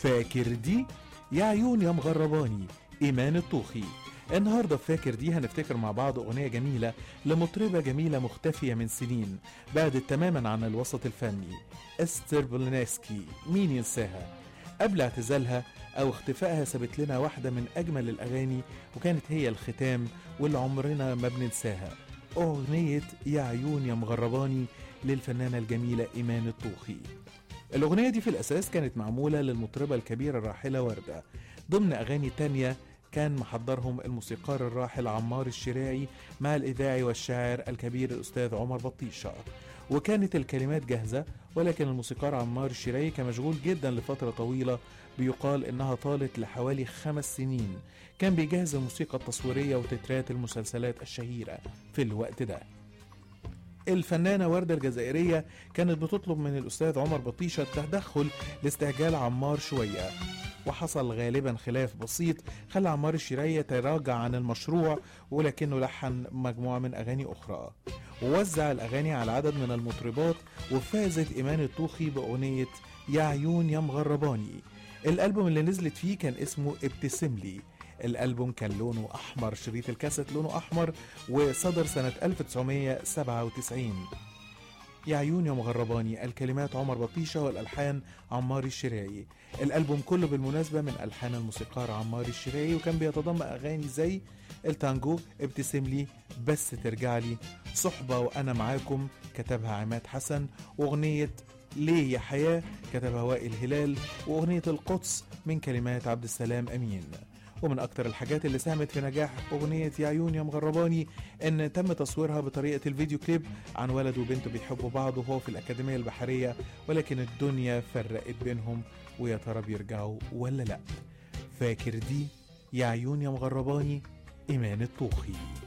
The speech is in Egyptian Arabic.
فاكر دي يا عيون يا مغرباني إيمان الطوخي النهاردة في فاكر دي هنفتكر مع بعض أغنية جميلة لمطربة جميلة مختفية من سنين بعدت تماما عن الوسط الفني استر بولنسكي مين ينساها قبل اعتزالها أو اختفائها سابت لنا واحدة من أجمل الأغاني وكانت هي الختام واللي عمرنا ما بننساها أغنية يا عيون يا مغرباني للفنانة الجميلة إيمان الطوخي الأغنية دي في الأساس كانت معمولة للمطربة الكبيرة الراحلة وردة ضمن أغاني تانية كان محضرهم الموسيقار الراحل عمار الشراعي مع الإذاعي والشاعر الكبير الأستاذ عمر بطيشة وكانت الكلمات جاهزة ولكن الموسيقار عمار الشراعي كان مشغول جدا لفترة طويلة بيقال إنها طالت لحوالي خمس سنين كان بيجهز الموسيقى التصويرية وتترات المسلسلات الشهيرة في الوقت ده الفنانة وردة الجزائرية كانت بتطلب من الأستاذ عمر بطيشة التدخل لاستعجال عمار شوية وحصل غالبا خلاف بسيط خلى عمار الشراعي يتراجع عن المشروع ولكنه لحن مجموعة من أغاني أخرى ووزع الأغاني على عدد من المطربات وفازت إيمان الطوخي بأغنية يا عيون يا مغرباني الألبوم اللي نزلت فيه كان اسمه ابتسم لي الألبوم كان لونه أحمر شريط الكاسيت لونه أحمر وصدر سنة 1997 يا عيون يا مغرباني الكلمات عمر بطيشة والألحان عمار الشراعي الألبوم كله بالمناسبة من ألحان الموسيقار عمار الشراعي وكان بيتضمن أغاني زي التانجو ابتسم لي بس ترجع لي صحبة وأنا معاكم كتبها عماد حسن وأغنية ليه يا حياة كتبها وائل هلال وأغنية القدس من كلمات عبد السلام أمين ومن أكتر الحاجات اللي ساهمت في نجاح أغنية يا عيون يا مغرباني إن تم تصويرها بطريقة الفيديو كليب عن ولد وبنت بيحبوا بعض وهو في الأكاديمية البحرية ولكن الدنيا فرقت بينهم ويا ترى بيرجعوا ولا لأ فاكر دي يا عيون يا مغرباني إيمان الطوخي